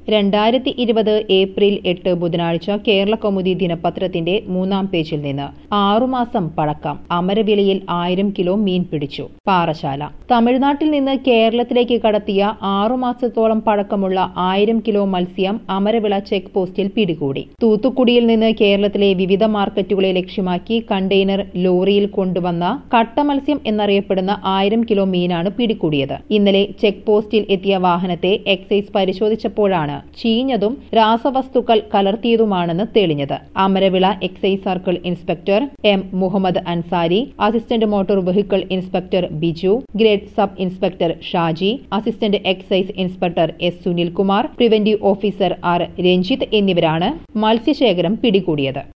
രണ്ടായിരത്തി ഇരുപത് ഏപ്രിൽ എട്ട് ബുധനാഴ്ച കേരള കൗമുദി ദിനപത്രത്തിന്റെ മൂന്നാം പേജിൽ നിന്ന് ആറുമാസം പഴക്കം അമരവിലയിൽ ആയിരം കിലോ മീൻ പിടിച്ചു പാറശാല തമിഴ്നാട്ടിൽ നിന്ന് കേരളത്തിലേക്ക് കടത്തിയ ആറുമാസത്തോളം പഴക്കമുള്ള ആയിരം കിലോ മത്സ്യം അമരവിള ചെക്ക് പോസ്റ്റിൽ പിടികൂടി തൂത്തുക്കുടിയിൽ നിന്ന് കേരളത്തിലെ വിവിധ മാർക്കറ്റുകളെ ലക്ഷ്യമാക്കി കണ്ടെയ്നർ ലോറിയിൽ കൊണ്ടുവന്ന കട്ടമത്സ്യം എന്നറിയപ്പെടുന്ന ആയിരം കിലോ മീനാണ് പിടികൂടിയത് ഇന്നലെ ചെക്ക് പോസ്റ്റിൽ എത്തിയ വാഹനത്തെ എക്സൈസ് പരിശോധിച്ചപ്പോഴാണ് ചീഞ്ഞതും രാസവസ്തുക്കൾ കലർത്തിയതുമാണെന്ന് തെളിഞ്ഞത് Amaravila excise circle inspector M Muhammad Ansari assistant motor vehicle inspector Biju grade sub inspector Shaji assistant excise inspector S Sunilkumar preventive officer R Ranjith എന്നിവരാണ് മത്സ്യശേഖരം പിടികൂടിയത്